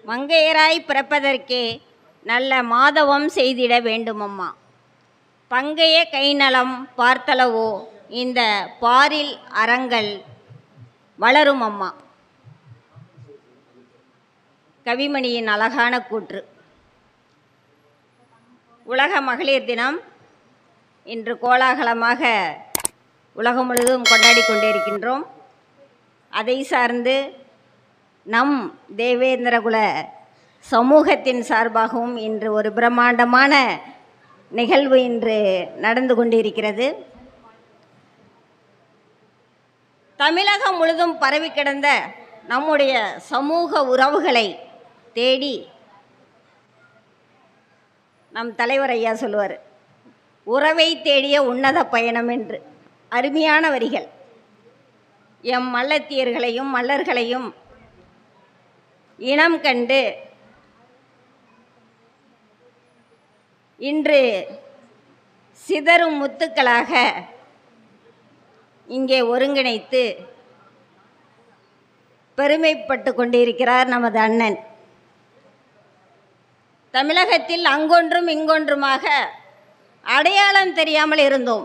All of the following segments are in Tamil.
மங்கையராய் பிறப்பதற்கே நல்ல மாதவம் செய்திட வேண்டுமம்மா பங்கைய கைநலம் பார்த்தளவோ இந்த பாரில் அறங்கள் வளரும் அம்மா கவிமணியின் அழகான கூற்று உலக மகளிர் தினம் இன்று கோலாகலமாக உலகம் முழுவதும் கொண்டாடி கொண்டிருக்கின்றோம் அதை சார்ந்து நம் தேவேந்திரகுல சமூகத்தின் சார்பாகவும் இன்று ஒரு பிரம்மாண்டமான நிகழ்வு இன்று நடந்து கொண்டிருக்கிறது தமிழகம் முழுதும் பரவி கிடந்த நம்முடைய சமூக உறவுகளை தேடி நம் தலைவர் ஐயா சொல்லுவார் உறவை தேடிய உன்னத பயணம் என்று அருமையான வரிகள் எம் மல்லத்தியர்களையும் மல்லர்களையும் இனம் கண்டு இன்று சிதறும் முத்துக்களாக இங்கே ஒருங்கிணைத்து பெருமைப்பட்டு கொண்டிருக்கிறார் நமது அண்ணன் தமிழகத்தில் அங்கொன்றும் இங்கொன்றுமாக அடையாளம் தெரியாமல் இருந்தோம்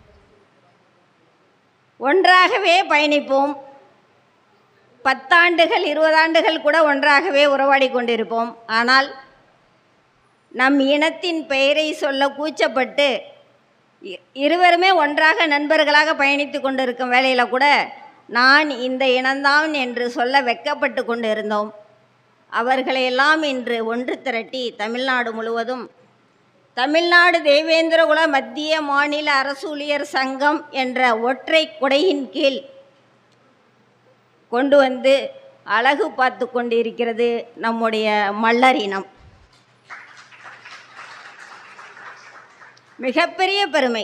ஒன்றாகவே பயணிப்போம் பத்தாண்டுகள் இருபதாண்டுகள் கூட ஒன்றாகவே உறவாடி கொண்டிருப்போம் ஆனால் நம் இனத்தின் பெயரை சொல்ல கூச்சப்பட்டு இ- இருவருமே ஒன்றாக நண்பர்களாக பயணித்து கொண்டிருக்கும் வேளையில் கூட நான் இந்த இனம்தான் என்று சொல்ல வெட்கப்பட்டு கொண்டு இருந்தோம் அவர்களையெல்லாம் இன்று ஒன்று திரட்டி தமிழ்நாடு முழுவதும் தமிழ்நாடு தேவேந்திரகுல மத்திய மாநில அரசு ஊழியர் சங்கம் என்ற ஒற்றை குடையின் கீழ் கொண்டு வந்து அழகு பார்த்து கொண்டிருக்கிறது நம்முடைய மல்லர் இனம் மிகப்பெரிய பெருமை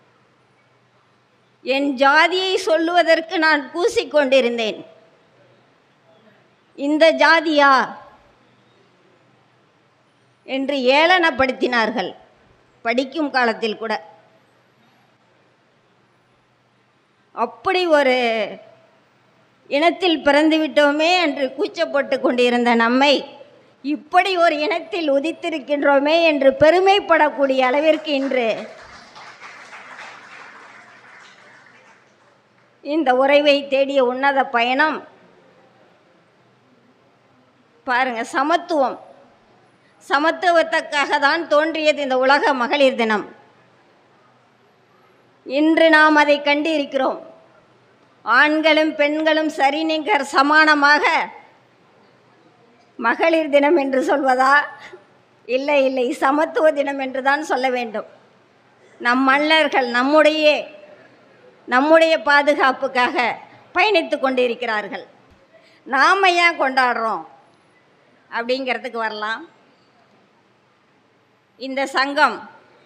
என் ஜாதியை சொல்லுவதற்கு நான் கூசிக்கொண்டிருந்தேன் இந்த ஜாதியா என்று ஏளனப்படுத்தினார்கள் படிக்கும் காலத்தில் கூட அப்படி ஒரு இனத்தில் பிறந்து விட்டோமே என்று கூச்சப்பட்டு கொண்டிருந்த நம்மை இப்படி ஒரு இனத்தில் உதித்திருக்கின்றோமே என்று பெருமைப்படக்கூடிய அளவிற்கு இன்று இந்த உறைவை தேடிய உன்னத பயணம் பாருங்க சமத்துவம் சமத்துவத்துக்காக தான் தோன்றியது இந்த உலக மகளிர் தினம் இன்று நாம் அதை கண்டு இருக்கிறோம் ஆண்களும் பெண்களும் சரிநிகர் சமானமாக மகளிர் தினம் என்று சொல்வதா இல்லை இல்லை சமத்துவ தினம் என்று தான் சொல்ல வேண்டும் நம் மன்னர்கள் நம்முடைய நம்முடைய பாதுகாப்புக்காக பயணித்து கொண்டிருக்கிறார்கள் நாம் ஏன் கொண்டாடுறோம் அப்படிங்கிறதுக்கு வரலாம் இந்த சங்கம்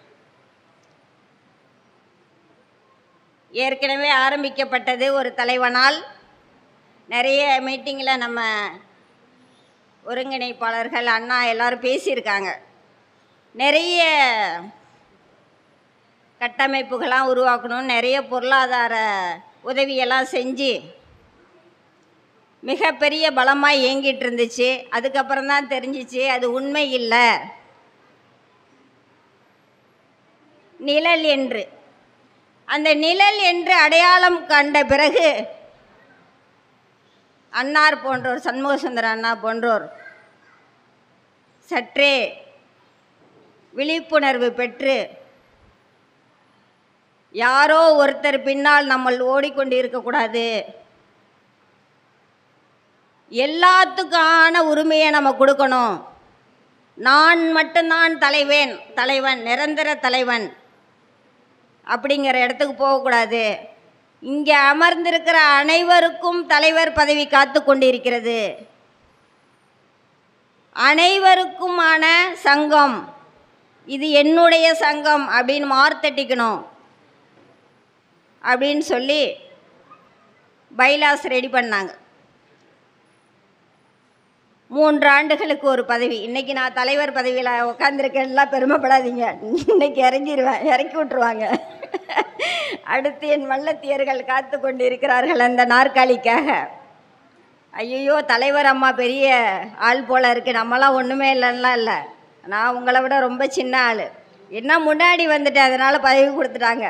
ஏற்கனவே ஆரம்பிக்கப்பட்டது ஒரு தலைவனால் நிறைய மீட்டிங்கில் நம்ம ஒருங்கிணைப்பாளர்கள் அண்ணா எல்லாரும் பேசியிருக்காங்க நிறைய கட்டமைப்புகள்லாம் உருவாக்கணும் நிறைய பொருளாதார உதவியெல்லாம் செஞ்சு மிகப்பெரிய பலமாக இயங்கிட்டு இருந்துச்சு அதுக்கப்புறம் தான் தெரிஞ்சிச்சு அது உண்மை இல்லை நிழல் என்று அந்த நிழல் என்று அடையாளம் கண்ட பிறகு அன்னார் போன்றோர் சண்முகசுந்தர அண்ணா போன்றோர் சற்றே விழிப்புணர்வு பெற்று யாரோ ஒருத்தர் பின்னால் நம்ம ஓடிக்கொண்டு இருக்கக்கூடாது எல்லாத்துக்கான உரிமையை நம்ம கொடுக்கணும் நான் மட்டும்தான் தலைவன் தலைவன் நிரந்தர தலைவன் அப்படிங்கிற இடத்துக்கு போகக்கூடாது இங்கே அமர்ந்திருக்கிற அனைவருக்கும் தலைவர் பதவி காத்து கொண்டிருக்கிறது அனைவருக்குமான சங்கம் இது என்னுடைய சங்கம் அப்படின்னு மார்த்தட்டிக்கணும் அப்படின்னு சொல்லி பைலாஸ் ரெடி பண்ணாங்க மூன்று ஆண்டுகளுக்கு ஒரு பதவி இன்னைக்கு நான் தலைவர் பதவியில் உட்காந்துருக்கேன்லாம் பெருமைப்படாதீங்க இன்னைக்கு இறங்கிடுவேன் இறக்கி விட்டுருவாங்க அடுத்து என் வல்லத்தியர்கள் காத்து கொண்டு இருக்கிறார்கள் அந்த நாற்காலிக்காக ஐயோ தலைவர் அம்மா பெரிய ஆள் போல இருக்கு நம்மலாம் ஒன்றுமே இல்லைன்னா இல்லை நான் உங்களை விட ரொம்ப சின்ன ஆள் என்ன முன்னாடி வந்துட்டு அதனால் பதவி கொடுத்துட்டாங்க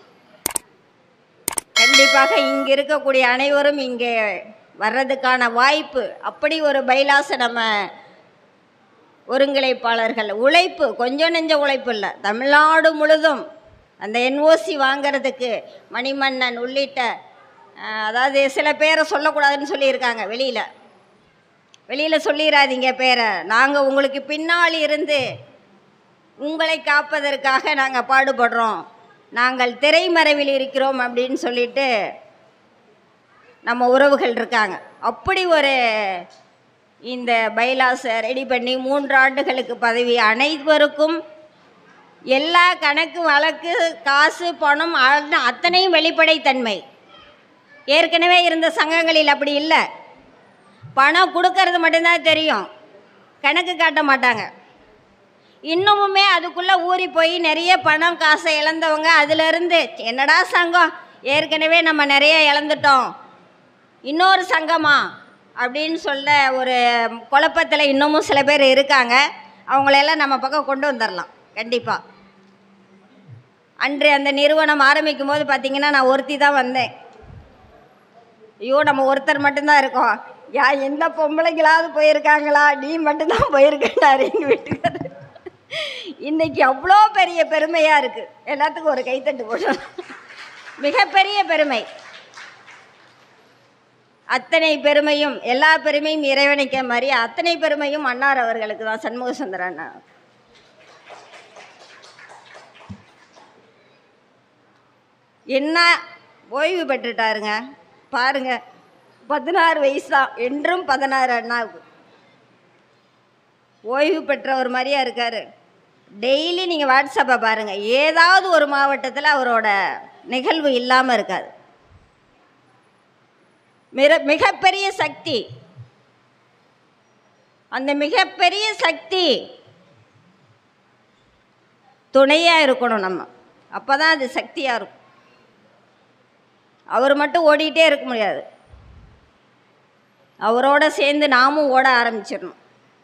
கண்டிப்பாக இங்கே இருக்கக்கூடிய அனைவரும் இங்கே வர்றதுக்கான வாய்ப்பு அப்படி ஒரு பைலாஸை நம்ம ஒருங்கிணைப்பாளர்கள் உழைப்பு கொஞ்சம் நெஞ்ச உழைப்பு இல்லை தமிழ்நாடு முழுதும் அந்த என்ஓசி வாங்கிறதுக்கு மணிமன்னன் உள்ளிட்ட அஹ், அதாவது சில பேரை சொல்லக்கூடாதுன்னு சொல்லியிருக்காங்க வெளியில் வெளியில் சொல்லிடாதீங்க பேரை நாங்கள் உங்களுக்கு பின்னால் இருந்து உங்களை காப்பதற்காக நாங்கள் பாடுபடுறோம் நாங்கள் திரைமறைவில் இருக்கிறோம் அப்படின்னு சொல்லிட்டு நம்ம உறவுகள் இருக்காங்க அப்படி ஒரு இந்த பைலாஸை ரெடி பண்ணி மூன்று ஆண்டுகளுக்கு பதவி அனைவருக்கும் எல்லா கணக்கு வழக்கு காசு பணம் அ- அத்தனையும் வெளிப்படைத்தன்மை ஏற்கனவே இருந்த சங்கங்களில் அப்படி இல்லை பணம் கொடுக்கறது மட்டும்தான் தெரியும் கணக்கு காட்ட மாட்டாங்க இன்னமுமே அதுக்குள்ளே ஊறி போய் நிறைய பணம் காசை இழந்தவங்க அதிலிருந்து என்னடா சங்கம் ஏற்கனவே நம்ம நிறைய இழந்துட்டோம் இன்னொரு சங்கமா அப்படின்னு சொல்ல ஒரு குழப்பத்தில் இன்னமும் சில பேர் இருக்காங்க அவங்களையெல்லாம் நம்ம பக்கம் கொண்டு வந்துடலாம் கண்டிப்பாக அன்று அந்த நிறுவனம் ஆரம்பிக்கும் போது பார்த்தீங்கன்னா நான் ஒருத்தி தான் வந்தேன் ஐயோ நம்ம ஒருத்தர் மட்டும்தான் இருக்கோம் யா எந்த பொம்பளைங்களாவது போயிருக்காங்களா நீ மட்டும்தான் போயிருக்கேன்னாரு எங்கள் வீட்டுக்காரர் இன்னைக்கு அவ்வளோ பெரிய பெருமையாக இருக்குது எல்லாத்துக்கும் ஒரு கைத்தட்டு போட்டோம் மிகப்பெரிய பெருமை அத்தனை பெருமையும் எல்லா பெருமையும் இறைவனுக்கே மாதிரி அத்தனை பெருமையும் அன்னார் அவர்களுக்கு தான் சண்முக சுந்தர அண்ணா என்ன ஓய்வு பெற்றுட்டாருங்க பாருங்க பதினாறு வயசு தான் என்றும் பதினாறு அண்ணாவுக்கு ஓய்வு பெற்றவர் மாதிரியா இருக்காரு டெய்லி நீங்கள் வாட்ஸ்அப்பை பாருங்கள் ஏதாவது ஒரு மாவட்டத்தில் அவரோட நிகழ்வு இல்லாமல் இருக்காது மிக மிகப்பெரிய சக்தி அந்த மிகப்பெரிய சக்தி துணையாக இருக்கணும் நம்ம அப்போ தான் அது சக்தியாக இருக்கும் அவர் மட்டும் ஓடிட்டே இருக்க முடியாது அவரோட சேர்ந்து நாமும் ஓட ஆரம்பிச்சிடணும்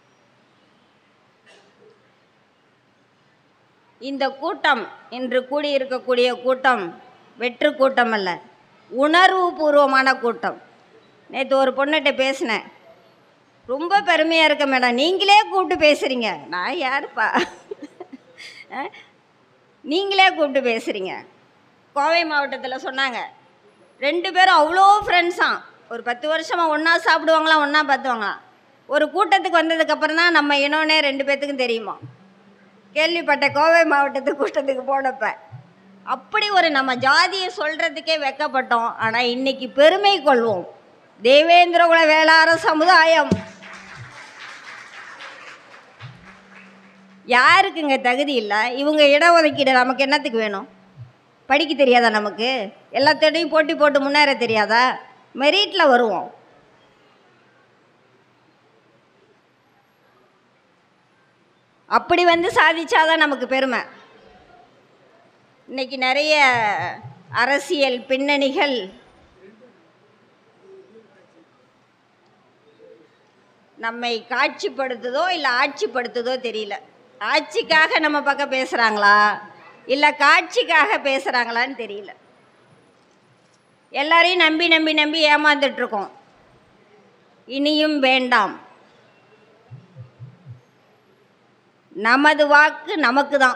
இந்த கூட்டம் இன்று கூடியிருக்கக்கூடிய கூட்டம் வெற்று கூட்டம் அல்ல உணர்வு பூர்வமான கூட்டம் நேற்று ஒரு பொண்ணுகிட்ட பேசினேன் ரொம்ப பெருமையாக இருக்க மேடம் நீங்களே கூப்பிட்டு பேசுகிறீங்க நான் யாருப்பா அஹ்? நீங்களே கூப்பிட்டு பேசுகிறீங்க கோவை மாவட்டத்தில் சொன்னாங்க ரெண்டு பேரும் அவ்வளோ ஃப்ரெண்ட்ஸாம் ஒரு பத்து வருஷமாக ஒன்றா சாப்பிடுவாங்களாம் ஒன்றா பார்த்துவாங்களாம் ஒரு கூட்டத்துக்கு வந்ததுக்கப்புறம் தான் நம்ம இனோனே ரெண்டு பேர்த்துக்கும் தெரியுமா கேள்விப்பட்ட கோவை மாவட்டத்து கூட்டத்துக்கு போனப்ப அப்படி ஒரு நம்ம ஜாதியை சொல்கிறதுக்கே வெக்கப்பட்டோம் ஆனால் இன்னைக்கு பெருமை கொள்வோம் தேவேந்திரகுல வேளார சமுதாயம் யாருக்குங்க தகுதி இல்லை இவங்க இடஒதுக்கீடு நமக்கு என்னத்துக்கு வேணும் படிக்க தெரியாதா நமக்கு எல்லாத்தோடையும் போட்டி போட்டு முன்னேற தெரியாதா மெரிட்டில் வருவோம் அப்படி வந்து சாதிச்சாதான் நமக்கு பெருமை இன்னைக்கு நிறைய அரசியல் பின்னணிகள் நம்மை காட்சிப்படுத்துதோ இல்லை ஆட்சிப்படுத்துதோ தெரியல ஆட்சிக்காக நம்ம பக்கம் பேசுகிறாங்களா இல்லை காட்சிக்காக பேசுகிறாங்களான்னு தெரியல எல்லாரையும் நம்பி நம்பி நம்பி ஏமாந்துட்ருக்கோம் இனியும் வேண்டாம் நமது வாக்கு நமக்கு தான்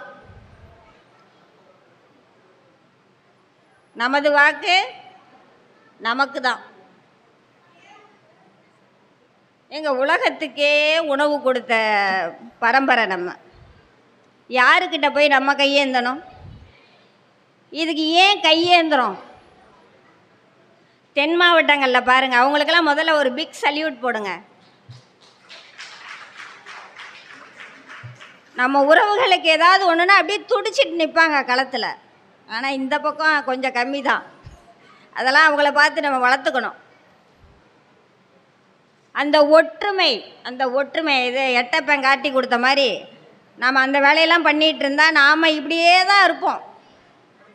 நமது வாக்கு நமக்கு தான் எங்க உலகத்துக்கே உணவு கொடுத்த பரம்பரை நம்ம யாருக்கிட்ட போய் நம்ம கையேந்தணும் இதுக்கு ஏன் கையேந்துறோம் தென் மாவட்டங்களில் பாருங்கள் அவங்களுக்கெல்லாம் முதல்ல ஒரு பிக் சல்யூட் போடுங்க நம்ம உறவுகளுக்கு ஏதாவது ஒன்றுனா அப்படியே துடிச்சிட்டு நிற்பாங்க களத்தில் ஆனால் இந்த பக்கம் கொஞ்சம் கம்மி தான் அதெல்லாம் அவங்கள பார்த்து நம்ம வளர்த்துக்கணும் அந்த ஒற்றுமை அந்த ஒற்றுமை இது எட்டப்பன் காட்டி கொடுத்த மாதிரி நாம் அந்த வேலையெல்லாம் பண்ணிகிட்டு இருந்தால் நாம் இப்படியே தான் இருப்போம்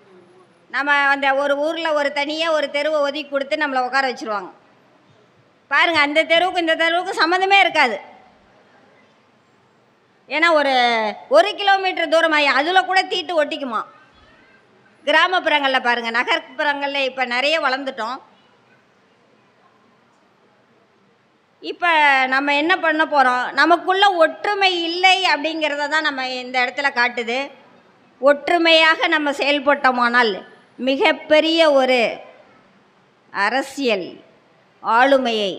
நம்ம அந்த ஒரு ஊரில் ஒரு தனியாக ஒரு தெருவை ஒதுக்கி கொடுத்து நம்மளை உட்கார வச்சுருவாங்க பாருங்கள் அந்த தெருவுக்கு இந்த தெருவுக்கு சம்மந்தமே இருக்காது ஏன்னா ஒரு ஒரு கிலோமீட்டர் தூரமாகி அதில் கூட தீட்டு ஒட்டிக்குமா கிராமப்புறங்களில் பாருங்கள் நகர்ப்புறங்களில் இப்போ நிறைய வளர்ந்துட்டோம் இப்போ நம்ம என்ன பண்ண போகிறோம் நமக்குள்ள ஒற்றுமை இல்லை அப்படிங்கிறத தான் நம்ம இந்த இடத்துல காட்டுது ஒற்றுமையாக நம்ம செயல்பட்டோமானால் மிகப்பெரிய ஒரு அரசியல் ஆளுமையை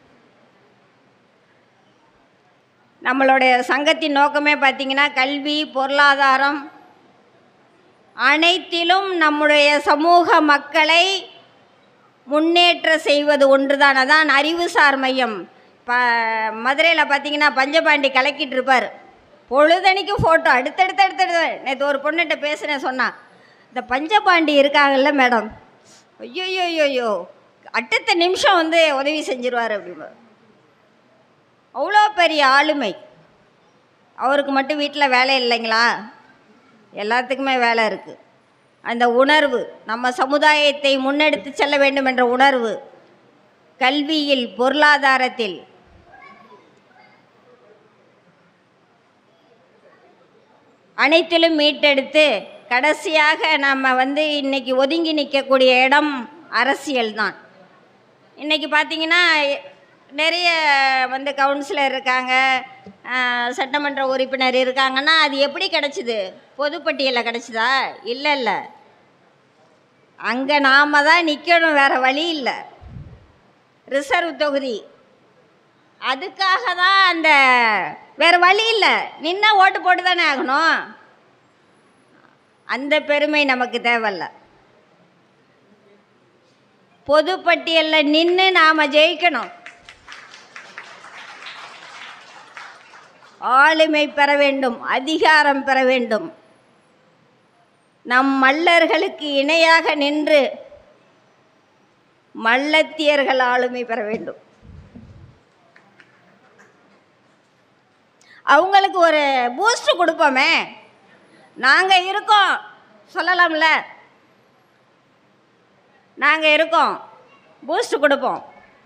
நம்மளுடைய சங்கத்தின் நோக்கமே பார்த்திங்கன்னா கல்வி பொருளாதாரம் அனைத்திலும் நம்முடைய சமூக மக்களை முன்னேற்ற செய்வது ஒன்றுதான் அதான் அறிவுசார் மையம் ப மதுரையில் பார்த்தீங்கன்னா பஞ்சபாண்டி கலக்கிட்டு இருப்பார் பொழுதனைக்கும் ஃபோட்டோ அடுத்தடுத்து அடுத்தடுத்து நேற்று ஒரு பொண்ணுகிட்ட பேசுனேன் சொன்னான் இந்த பஞ்சபாண்டி இருக்காங்கல்ல மேடம் ஐயோ ஐயோ அடுத்த நிமிஷம் வந்து உதவி செஞ்சிருவார் அப்படின்னு அவ்வளோ பெரிய ஆளுமை அவருக்கு மட்டும் வீட்டில் வேலை இல்லைங்களா எல்லாத்துக்குமே வேலை இருக்குது அந்த உணர்வு நம்ம சமுதாயத்தை முன்னெடுத்து செல்ல வேண்டும் என்ற உணர்வு கல்வியில் பொருளாதாரத்தில் அனைத்திலும் மீட்டெடுத்து கடைசியாக நம்ம வந்து இன்னைக்கு ஒதுங்கி நிற்கக்கூடிய இடம் அரசியல் தான் இன்றைக்கி பார்த்தீங்கன்னா நிறைய வந்து கவுன்சிலர் இருக்காங்க ஆஹ், சட்டமன்ற உறுப்பினர் இருக்காங்கன்னா அது எப்படி கிடச்சிது பொதுப்பட்டியலில் கிடச்சிதா இல்லை இல்லை அங்கே நாம தான் நிற்கணும் வேறு வழி இல்லை ரிசர்வ் தொகுதி அதுக்காக தான் அந்த வேறு வழி இல்லை நின்னா ஓட்டு போட்டு தானே ஆகணும் அந்த பெருமை நமக்கு தேவையில்ல பொதுப்பட்டியலில் நின்று நாம் ஜெயிக்கணும் ஆளுமை பெற வேண்டும் அதிகாரம் பெற வேண்டும் நம் மல்லர்களுக்கு இணையாக நின்று மல்லத்தியர்கள் ஆளுமை பெற வேண்டும் அவங்களுக்கு ஒரு பூஸ்ட் கொடுப்போமே நாங்கள் இருக்கோம் சொல்லலாம்ல நாங்கள் இருக்கோம் பூஸ்ட் கொடுப்போம்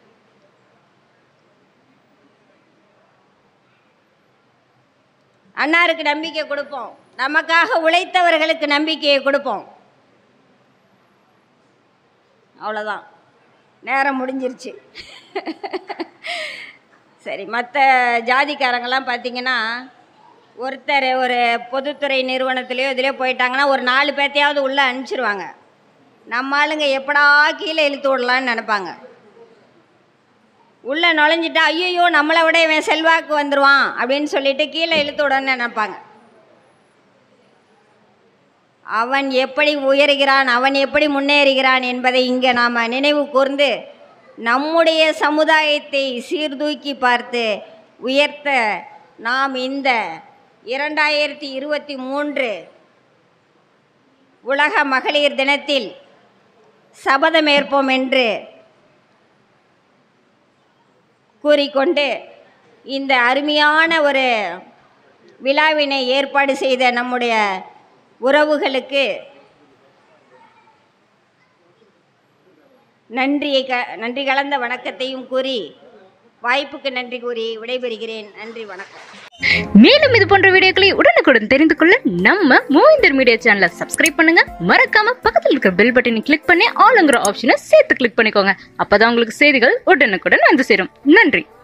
அன்னாருக்கு நம்பிக்கை கொடுப்போம் நமக்காக உழைத்தவர்களுக்கு நம்பிக்கையை கொடுப்போம் அவ்வளோதான் நேரம் முடிஞ்சிருச்சு சரி மற்ற ஜாதிக்காரங்கெல்லாம் பார்த்தீங்கன்னா ஒருத்தர் ஒரு பொதுத்துறை நிறுவனத்துலேயோ இதிலே போயிட்டாங்கன்னா ஒரு நாலு பேர்த்தையாவது உள்ளே அனுப்பிச்சிருவாங்க நம்ம ஆளுங்க எப்படா கீழே இழுத்து விடலான்னு நினைப்பாங்க உள்ளே நுழைஞ்சிட்டா ஐயோ நம்மளை விட இவன் செல்வாக்கு வந்துடுவான் அப்படின்னு சொல்லிட்டு கீழே இழுத்து விடணும்னு நினைப்பாங்க அவன் எப்படி உயர்கிறான் அவன் எப்படி முன்னேறுகிறான் என்பதை இங்கே நாம் நினைவு கூர்ந்து நம்முடைய சமுதாயத்தை சீர்தூக்கி பார்த்து உயர்த்த நாம் இந்த இரண்டாயிரத்தி இருபத்தி மூன்று உலக மகளிர் தினத்தில் சபதமேற்போம் என்று கூறிக்கொண்டு இந்த அருமையான ஒரு விழாவினை ஏற்பாடு செய்த நம்முடைய உறவுகளுக்கு நன்றியை க நன்றி கலந்த வணக்கத்தையும் கூறி வாய்ப்புக்கு நன்றி கூறி விடைபெறுகிறேன் நன்றி வணக்கம் மேலும் இது போன்ற வீடியோக்களை உடனுக்குடன் தெரிந்து கொள்ள நம்ம மூவிந்தர் மீடியா சேனலை சப்ஸ்கிரைப் பண்ணுங்க மறக்காம பக்கத்தில் இருக்கிற பெல் பட்டனை கிளிக் பண்ணி ஆளுங்கிற ஆப்ஷனை சேர்த்து கிளிக் பண்ணிக்கோங்க அப்பதான் உங்களுக்கு செய்திகள் உடனுக்குடன் வந்து சேரும் நன்றி